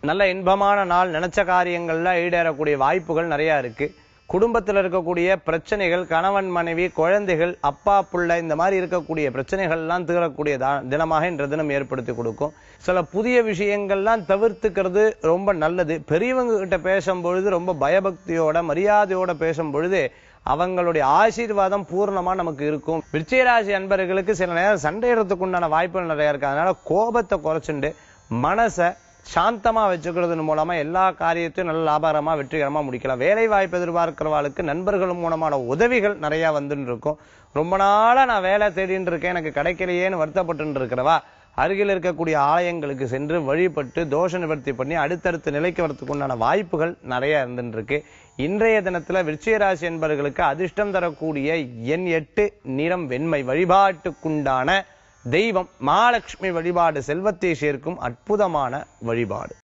நல்ல இன்பமான நாள் நினைச்ச காரியங்கள்ல ஈடேறக்கூடிய வாய்ப்புகள் நிறைய இருக்கு குடும்பத்தில் இருக்கக்கூடிய பிரச்சனைகள் கணவன் மனைவி குழந்தைகள் அப்பா புள்ள இந்த மாதிரி இருக்கக்கூடிய பிரச்சனைகள்லாம் தீரக்கூடிய தா- தினமாக இன்ற தினம் ஏற்படுத்தி கொடுக்கும் சில புதிய விஷயங்கள்லாம் தவிர்த்துக்கிறது ரொம்ப நல்லது பெரியவங்க கிட்ட பேசும் பொழுது ரொம்ப பயபக்தியோட மரியாதையோட பேசும் பொழுது அவங்களுடைய ஆசீர்வாதம் பூர்ணமா நமக்கு இருக்கும் விருச்சிகராசி அன்பர்களுக்கு சில நேரம் சண்டையிடறதுக்கு உண்டான வாய்ப்புகள் நிறைய இருக்கு அதனால கோபத்தை குறைச்சுண்டு மனசை சாந்தமா வச்சுக்கிறது மூலமா எல்லா காரியத்தையும் நல்ல லாபகரமா வெற்றிகரமா முடிக்கலாம் வேலை வாய்ப்பு எதிர்பார்க்கிறவாளுக்கு நண்பர்கள் மூலமான உதவிகள் நிறைய வந்துன்னு இருக்கும் ரொம்ப நாளா நான் வேலை தேடின்னு இருக்கேன் எனக்கு கிடைக்கலையேன்னு வருத்தப்பட்டு இருக்கிறவா அருகில் இருக்கக்கூடிய ஆலயங்களுக்கு சென்று வழிபட்டு தோஷ நிவர்த்தி பண்ணி அடுத்தடுத்த நிலைக்கு வரத்துக்கு உண்டான வாய்ப்புகள் நிறைய இருந்துட்டு இருக்கு இன்றைய தினத்துல விருச்சிக ராசி என்பவர்களுக்கு அதிர்ஷ்டம் தரக்கூடிய எண் எட்டு நிறம் வெண்மை வழிபாட்டுக்குண்டான தெய்வம் மகாலட்சுமி வழிபாடு செல்வத்தை சேர்க்கும் அற்புதமான வழிபாடு